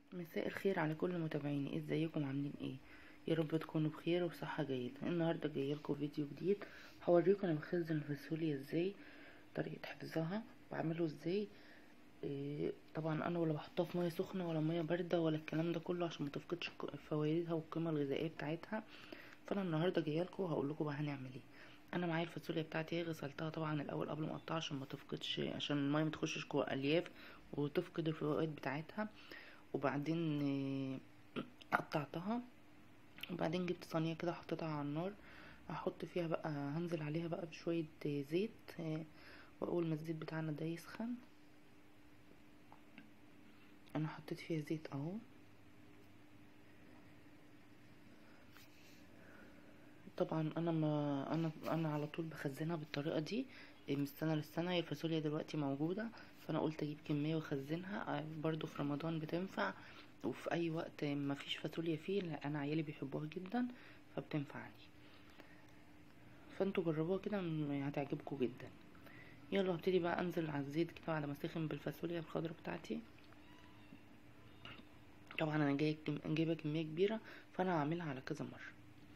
مساء الخير على كل متابعيني ازيكم عاملين ايه يا رب تكونوا بخير وبصحة جيدة النهاردة جايه لكم فيديو جديد هوريكم انا بخزن الفاصوليا ازاي طريقة حفظها بعمله ازاي إيه طبعا انا ولا بحطها في ميه سخنه ولا ميه بارده ولا الكلام ده كله عشان ما تفقدش فوائدها والقيمه الغذائيه بتاعتها فانا النهارده جايه لكم وهقول لكم بقى هنعمل ايه انا معايا الفاصوليا بتاعتي غسلتها طبعا الاول قبل ما اقطعها عشان ما تفقدش عشان الميه ما تخشش جوه الالياف وتفقد الفوائد بتاعتها وبعدين قطعتها وبعدين جبت صينيه كده حطيتها على النار هحط فيها بقى هنزل عليها بقى بشويه زيت واول ما الزيت بتاعنا ده يسخن انا حطيت فيها زيت اهو طبعا انا ما انا انا على طول بخزنها بالطريقه دي من السنه للسنه هي الفاصوليا دلوقتي موجوده فانا قلت اجيب كميه واخزنها برضو في رمضان بتنفع وفي اي وقت ما فيش فاصوليا فيه لا انا عيالي بيحبوها جدا فبتنفعني فانتوا جربوها كده هتعجبكم جدا يلا هبتدي بقى انزل على الزيت كده بعد ما اسخن بالفاصوليا الخضراء بتاعتي طبعا انا جايه جايبه كميه كبيره فانا هعملها على كذا مره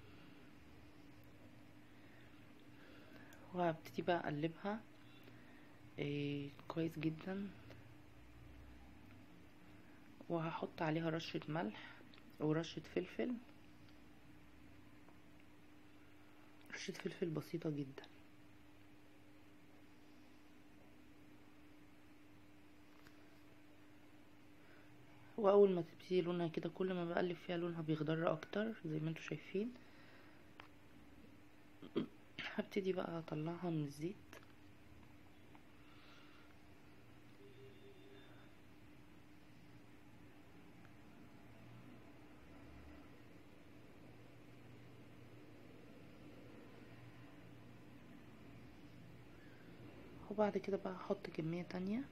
وهبتدي بقى اقلبها إيه كويس جدا وهحط عليها رشة ملح ورشة فلفل رشة فلفل بسيطة جدا واول ما تبتدي لونها كده كل ما بقلب فيها لونها بيخضر اكتر زي ما انتوا شايفين هبتدي بقى اطلعها من الزيت وبعد كده بقى احط كمية تانية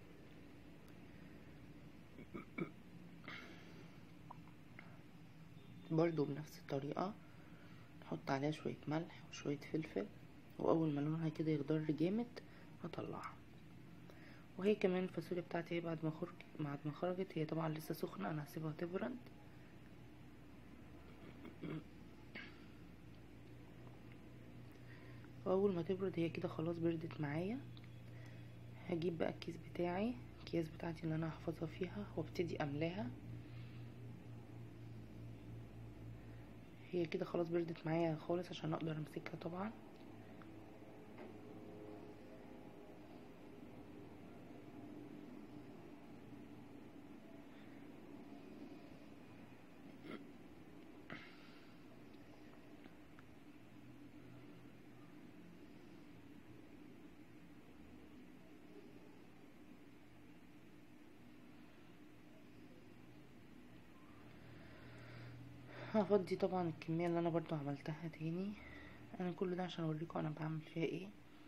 برضو بنفس الطريقة نحط عليها شوية ملح وشوية فلفل واول ما لونها كده يخضر جامد هطلعها وهي كمان الفاصوليا بتاعتي بعد ما خرجت بعد ما خرجت هي طبعا لسه سخنة انا هسيبها تبرد واول ما تبرد هي كده خلاص بردت معايا هجيب بقى الكيس بتاعي الكيس بتاعتي اللي انا هحفظها فيها وابتدي املاها هي كده خلاص بردت معايا خالص عشان اقدر امسكها طبعا هفضي طبعا الكمية اللي انا برضو عملتها تاني انا كل ده عشان اوريكم انا بعمل فيها ايه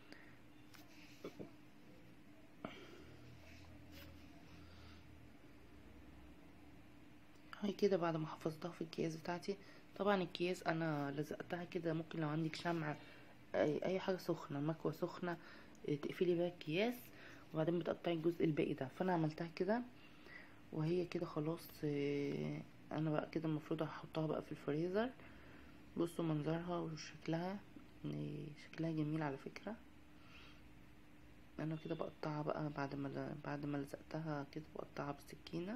هاي كده بعد ما حفظتها في الكياس بتاعتي طبعا الكياس انا لزقتها كده ممكن لو عندك شمع اي, أي حاجه سخنه مكوه سخنه تقفلي بقى الكياس وبعدين بتقطعي الجزء الباقي ده فانا عملتها كده وهي كده خلاص انا بقى كده المفروض هحطها بقى في الفريزر بصوا منظرها وشكلها شكلها جميل على فكرة انا كده بقطعها بقى بعد ما بعد ما لزقتها كده بقطعها بالسكينة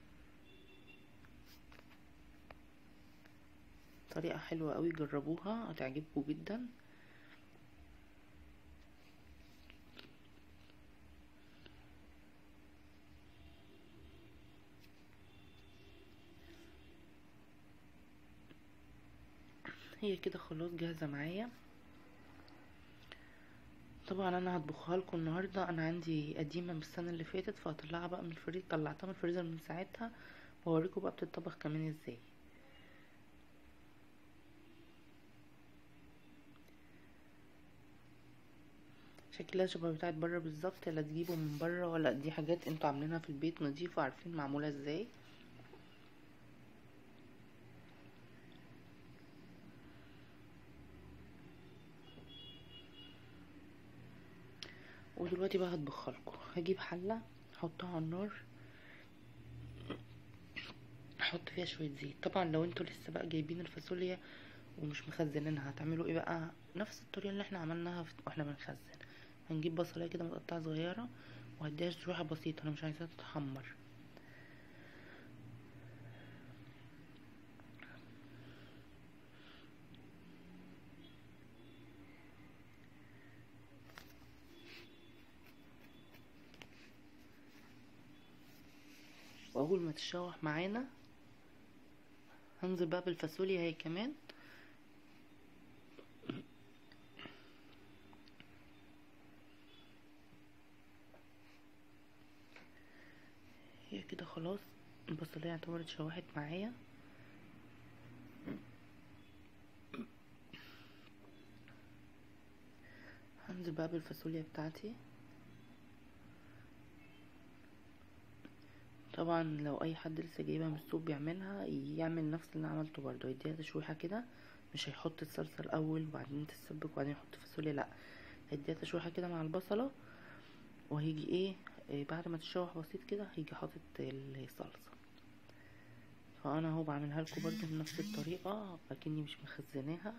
طريقة حلوة قوي جربوها هتعجبكم جدا هي كده خلاص جاهزه معايا طبعا انا هطبخها لكم النهارده انا عندي قديمه من السنه اللي فاتت فهطلعها بقى من الفريزر طلعتها من الفريزر من ساعتها واوريكم بقى بتطبخ كمان ازاي شكلها شبه بتاعت بره بالظبط لا تجيبوا من بره ولا دي حاجات انتوا عاملينها في البيت نظيفه عارفين معموله ازاي ودلوقتي بقى هطبخها لكم هجيب حله احطها على النار هحط فيها شويه زيت طبعا لو انتوا لسه بقى جايبين الفاصوليا ومش مخزنينها هتعملوا ايه بقى نفس الطريقه اللي احنا عملناها واحنا بنخزن هنجيب بصلايه كده متقطعه صغيره وهديها تشويحه بسيطه انا مش عايزاها تتحمر واول ما تتشوح معانا هنزل بقى بالفاصوليا هي كمان هي كده خلاص البصلية اعتبرت اتشوحت معايا هنزل بقى بالفاصوليا بتاعتي طبعا لو اي حد لسه جايبها من السوق بيعملها يعمل نفس اللي أنا عملته برضه يديها تشويحه كده مش هيحط الصلصه الاول وبعدين تتسبك وبعدين يحط فاصوليا لا هيديها تشويحه كده مع البصله وهيجي ايه, إيه بعد ما تتشوح بسيط كده هيجي حاطط الصلصه فانا اهو بعملها لكم برضه بنفس الطريقه لكني مش مخزناها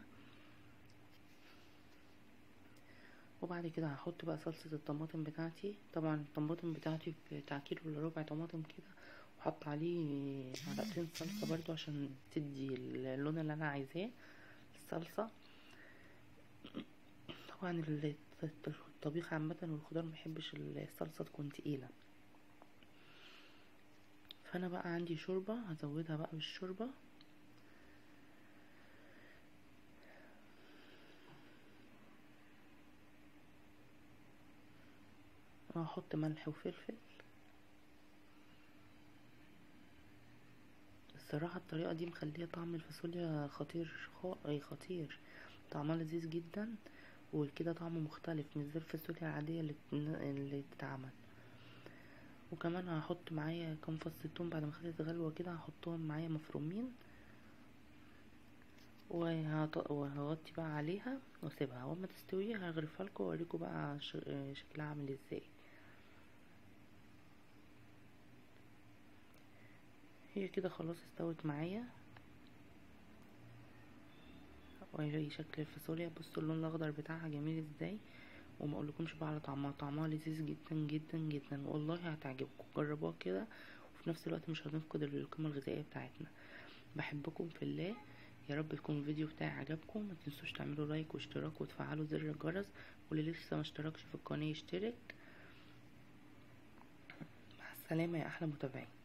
وبعد كده هحط بقى صلصة الطماطم بتاعتي طبعا الطماطم بتاعتي بتاع كيلو الا ربع طماطم كده وحط عليه معلقتين صلصة برضو عشان تدي اللون اللي انا عايزاه الصلصة طبعا الطبيخ عامة والخضار مبحبش الصلصة تكون تقيلة فانا بقى عندي شوربة هزودها بقى بالشوربة هحط ملح وفلفل الصراحة الطريقة دي مخلية طعم الفاصوليا خطير اي خطير طعمها لذيذ جدا وكده طعمه مختلف مش زي الفاصوليا العادية اللي اللي بتتعمل وكمان هحط معايا كام فص توم بعد ما خدت غلوة كده هحطهم معايا مفرومين وهغطي بقى عليها واسيبها اول ما تستوي هغرفها لكم واوريكم بقى شكلها عامل ازاي هي كده خلاص استوت معايا وهي شكل الفاصوليا بصوا اللون الاخضر بتاعها جميل ازاي وما اقولكمش بقى على طعمها طعمها لذيذ جدا جدا جدا والله هتعجبكم جربوها كده وفي نفس الوقت مش هنفقد القيمه الغذائيه بتاعتنا بحبكم في الله يا رب يكون الفيديو بتاعي عجبكم ما تنسوش تعملوا لايك واشتراك وتفعلوا زر الجرس واللي لسه ما اشتركش في القناه يشترك مع السلامه يا احلى متابعين